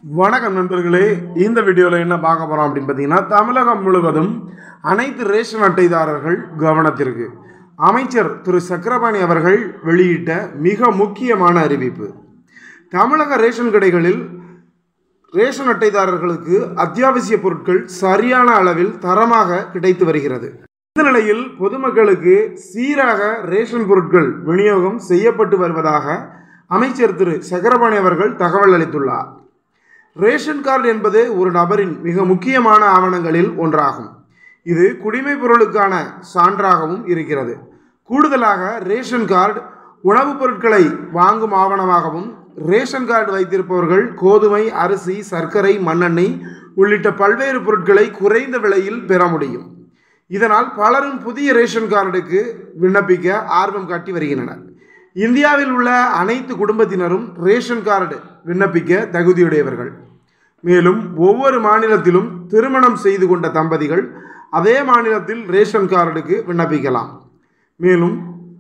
வணக்கம் நண்பர்களே இந்த வீடியோவில் என்ன பார்க்க போகிறோம் அப்படின்னு பார்த்தீங்கன்னா தமிழகம் முழுவதும் அனைத்து ரேஷன் அட்டைதாரர்கள் கவனத்திற்கு அமைச்சர் திரு சக்கரபாணி அவர்கள் வெளியிட்ட மிக முக்கியமான அறிவிப்பு தமிழக ரேஷன் கடைகளில் ரேஷன் அட்டைதாரர்களுக்கு அத்தியாவசிய பொருட்கள் சரியான அளவில் தரமாக கிடைத்து வருகிறது இந்த நிலையில் பொதுமக்களுக்கு சீராக ரேஷன் பொருட்கள் விநியோகம் செய்யப்பட்டு வருவதாக அமைச்சர் திரு சக்கரபாணி அவர்கள் தகவல் அளித்துள்ளார் ரேஷன் கார்டு என்பது ஒரு நபரின் மிக முக்கியமான ஆவணங்களில் ஒன்றாகும் இது குடிமைப் பொருளுக்கான சான்றாகவும் இருக்கிறது கூடுதலாக ரேஷன் கார்டு உணவுப் பொருட்களை வாங்கும் ஆவணமாகவும் ரேஷன் கார்டு வைத்திருப்பவர்கள் கோதுமை அரிசி சர்க்கரை மண்ணெண்ணெய் உள்ளிட்ட பல்வேறு பொருட்களை குறைந்த விலையில் பெற முடியும் இதனால் பலரும் புதிய ரேஷன் கார்டுக்கு விண்ணப்பிக்க ஆர்வம் காட்டி வருகின்றனர் இந்தியாவில் உள்ள அனைத்து குடும்பத்தினரும் ரேஷன் கார்டு விண்ணப்பிக்க தகுதியுடையவர்கள் மேலும் ஒவ்வொரு மாநிலத்திலும் திருமணம் செய்து கொண்ட தம்பதிகள் அதே மாநிலத்தில் ரேஷன் கார்டுக்கு விண்ணப்பிக்கலாம் மேலும்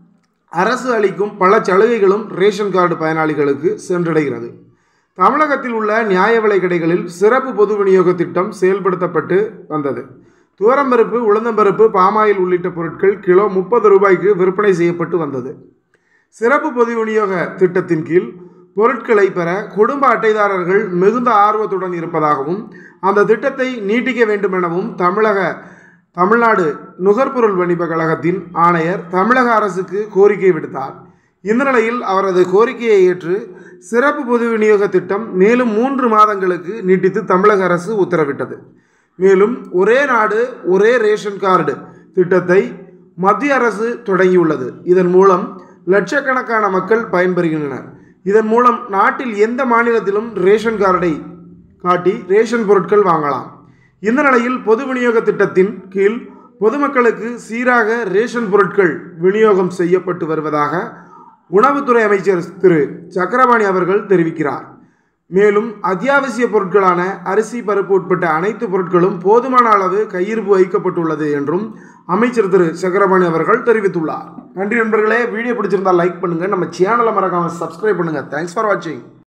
அரசு அளிக்கும் பல சலுகைகளும் ரேஷன் கார்டு பயனாளிகளுக்கு சென்றடைகிறது தமிழகத்தில் உள்ள நியாய விலை கடைகளில் சிறப்பு பொது விநியோக திட்டம் செயல்படுத்தப்பட்டு வந்தது துவரம்பருப்பு உளுந்தம்பருப்பு பாமாயில் உள்ளிட்ட பொருட்கள் கிலோ முப்பது ரூபாய்க்கு விற்பனை செய்யப்பட்டு வந்தது சிறப்பு பொது விநியோக திட்டத்தின் கீழ் பொருட்களை பெற குடும்ப அட்டைதாரர்கள் மிகுந்த ஆர்வத்துடன் இருப்பதாகவும் அந்த திட்டத்தை நீட்டிக்க வேண்டும் எனவும் தமிழக தமிழ்நாடு நுகர்பொருள் வணிப கழகத்தின் ஆணையர் தமிழக அரசுக்கு கோரிக்கை விடுத்தார் இந்த நிலையில் அவரது கோரிக்கையை ஏற்று சிறப்பு பொது விநியோக திட்டம் மேலும் மூன்று மாதங்களுக்கு நீட்டித்து தமிழக அரசு உத்தரவிட்டது மேலும் ஒரே நாடு ஒரே ரேஷன் கார்டு திட்டத்தை மத்திய அரசு தொடங்கியுள்ளது இதன் மூலம் லட்சக்கணக்கான மக்கள் பயன்பெறுகின்றனர் இதன் மூலம் நாட்டில் எந்த மாநிலத்திலும் ரேஷன் கார்டை காட்டி ரேஷன் பொருட்கள் வாங்கலாம் இந்த நிலையில் பொது விநியோக திட்டத்தின் கீழ் பொதுமக்களுக்கு சீராக ரேஷன் பொருட்கள் விநியோகம் செய்யப்பட்டு வருவதாக உணவுத்துறை அமைச்சர் திரு சக்கரபாணி அவர்கள் தெரிவிக்கிறார் மேலும் அத்தியாவசிய பொருட்களான அரிசி பருப்பு உட்பட்ட அனைத்து பொருட்களும் போதுமான அளவு கையிருப்பு வைக்கப்பட்டுள்ளது என்றும் அமைச்சர் திரு சக்கரபாணி அவர்கள் தெரிவித்துள்ளார் நன்றி நண்பர்களே வீடியோ பிடிச்சிருந்தால் லைக் பண்ணுங்கள் நம்ம சேனலை மறக்காமல் சப்ஸ்கிரைப் பண்ணுங்கள் தேங்க்ஸ் ஃபார் வாட்சிங்